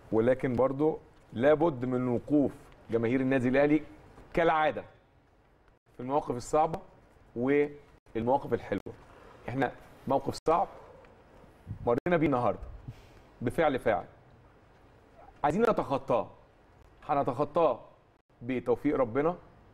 ولكن برضو لابد من وقوف جماهير النادي الاهلي كالعاده في المواقف الصعبه والمواقف الحلوه احنا موقف صعب مرينا بيه النهارده بفعل فاعل عايزين نتخطاه هنتخطاه بتوفيق ربنا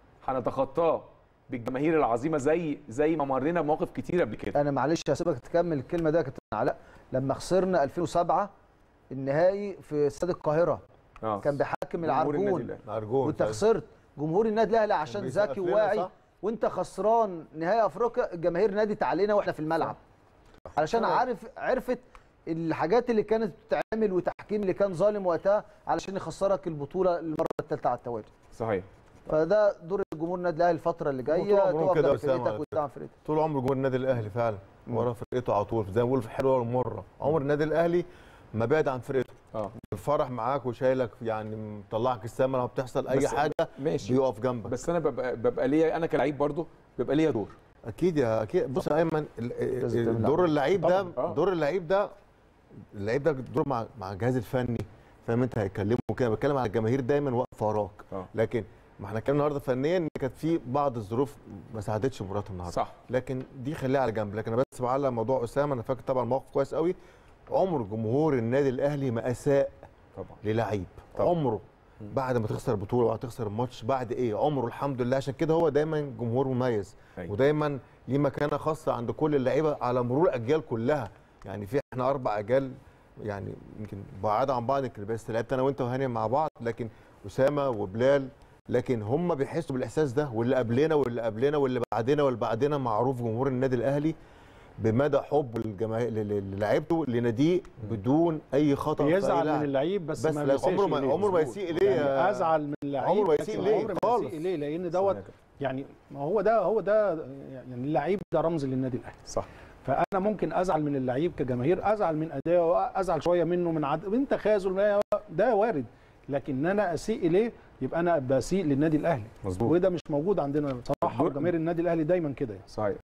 هنتخطاه بالجماهير العظيمه زي زي ما مرينا بمواقف كتيره قبل كده انا معلش هسيبك تكمل الكلمه ده يا كابتن علاء لما خسرنا 2007 النهائي في استاد القاهره اه كان بيحكم جمهور النادي العرجون الأهلي. ارجون وانت خسرت جمهور النادي الاهلي عشان بيسقف ذكي لنا، وواعي صح؟ وانت خسران نهائي افريقيا الجماهير نادت علينا واحنا في الملعب علشان عارف عرفت الحاجات اللي كانت بتتعمل والتحكيم اللي كان ظالم وقتها علشان يخسرك البطوله المره الثالثه على التوالي صحيح فده دور الجمهور النادي الاهلي الفتره اللي طول جايه عمرهم تقف كده جنب يا أسامة فرقتك على وتدعم فرقتك طول عمر جمهور النادي الاهلي فعلا ورا فرقته على طول زي ما بقول في الحلوه والمره عمر النادي الاهلي ما بعد عن فرقته اه الفرح معاك وشايلك يعني مطلعك السما لما بتحصل اي بس- حاجه ماشي بيقف جنبك بس انا ببقى ببقى ليا انا كلعيب برضو بيبقى ليا دور اكيد يا اكيد بص يا ايمن ال- لازم تعمل دور عمل. اللعيب ده طبعاً، آه. دور اللعيب ده اللعيب ده دور مع مع الجهاز الفني فاهم انت هيكلمه كده بتكلم على الجماهير دايما واقفه وراك اه لكن ما احنا اتكلمنا النهارده فنيا ان كانت في بعض الظروف ما ساعدتش مباراه النهارده صح لكن دي خليها على جنب لكن انا بس بعلق موضوع اسامه انا فاكر طبعا موقف كويس قوي عمر جمهور النادي الاهلي ما اساء طبعا للعيب طبعا. عمره بعد ما تخسر بطوله وبعد تخسر الماتش بعد ايه عمره الحمد لله عشان كده هو دايما جمهور مميز أيوة. ودايما ليه مكانه خاصه عند كل اللعيبه على مرور الاجيال كلها يعني في احنا اربع اجيال يعني يمكن بعاد عن بعض يمكن بس لعبت انا وانت وهاني مع بعض لكن اسامه وبلال لكن هم بيحسوا بالاحساس ده واللي قبلنا واللي قبلنا واللي بعدنا واللي بعدنا معروف جمهور النادي الاهلي بمدى حب الجماهير للاعيبته لناديه بدون اي خطا في أي بيزعل لاعب. من اللعيب بس, بس ما لا، بيسيئش عمره ما- إليه. عمره ما يسيء إليه يعني يا- ازعل من اللعيب عمره ما لكن يسيء إليه عمره ما خالص. يسيء إليه لان دوت يعني ما هو ده هو ده يعني اللعيب ده رمز للنادي الاهلي صح فانا ممكن ازعل من اللعيب كجماهير ازعل من اداءه ازعل شويه منه من عد... من تخاذل ده وارد لكن انا اسيء اليه يبقى انا بسيء للنادي الاهلي مظبوط وده مش موجود عندنا بصراحه دور- وجماهير النادي الاهلي دايما كده يعني. صحيح